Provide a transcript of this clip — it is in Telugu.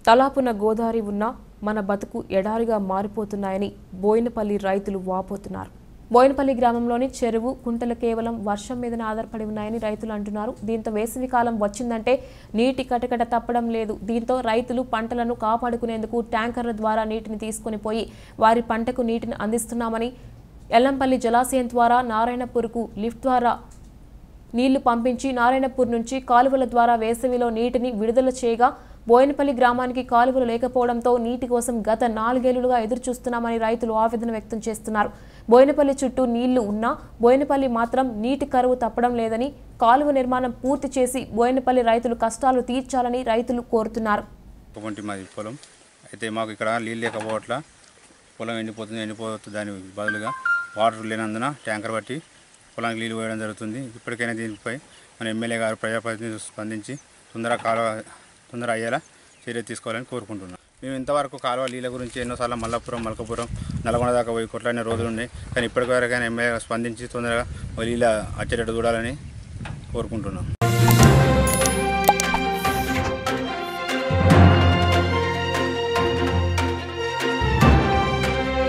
తలాపున గోదావరి ఉన్న మన బతుకు ఎడారిగా మారిపోతున్నాయని బోయినపల్లి రైతులు వాపోతున్నారు బోయినపల్లి గ్రామంలోని చెరువు కుంటలు కేవలం వర్షం మీదనే ఆధారపడి ఉన్నాయని రైతులు అంటున్నారు దీంతో వేసవి కాలం వచ్చిందంటే నీటి కటకట తప్పడం లేదు దీంతో రైతులు పంటలను కాపాడుకునేందుకు ట్యాంకర్ల ద్వారా నీటిని తీసుకొని పోయి వారి పంటకు నీటిని అందిస్తున్నామని ఎల్లంపల్లి జలాశయం ద్వారా నారాయణపూర్కు లిఫ్ట్ ద్వారా నీళ్లు పంపించి నారాయణపూర్ నుంచి కాలువల ద్వారా వేసవిలో నీటిని విడుదల చేయగా బోయనపల్లి గ్రామానికి కాలువలు లేకపోవడంతో నీటి కోసం గత నాలుగేళ్లుగా ఎదురు చూస్తున్నామని రైతులు ఆవేదన వ్యక్తం చేస్తున్నారు బోయనపల్లి చుట్టూ నీళ్లు ఉన్నా బోయనపల్లి మాత్రం నీటి కరువు తప్పడం లేదని కాలువ నిర్మాణం పూర్తి చేసి బోయనపల్లి రైతులు కష్టాలు తీర్చాలని రైతులు కోరుతున్నారు వంటి మాది పొలం అయితే మాకు ఇక్కడ నీళ్ళు లేకపోవట్ల పొలం ఎండిపోతుంది ఎండిపోతుంది దాని బదులుగా వాటర్ లేనందున ట్యాంకర్ పట్టి పొలానికి నీళ్ళు పోయడం జరుగుతుంది ఇప్పటికైనా దీనిపై మన ఎమ్మెల్యే గారు ప్రజాప్రతినిధులు స్పందించి తొందరగా కాలువ తొందర అయ్యేలా చర్య తీసుకోవాలని కోరుకుంటున్నాం మేము ఇంతవరకు కాలువ నీళ్ళ గురించి ఎన్నోసార్లు మల్లాపురం మల్కపురం నల్గొండ దాకా పోయి కొట్లాడిన రోజులు ఉన్నాయి కానీ ఇప్పటివరకైనా ఎమ్మెల్యే గారు స్పందించి తొందరగా నీళ్ళ వచ్చేటట్టు చూడాలని కోరుకుంటున్నాం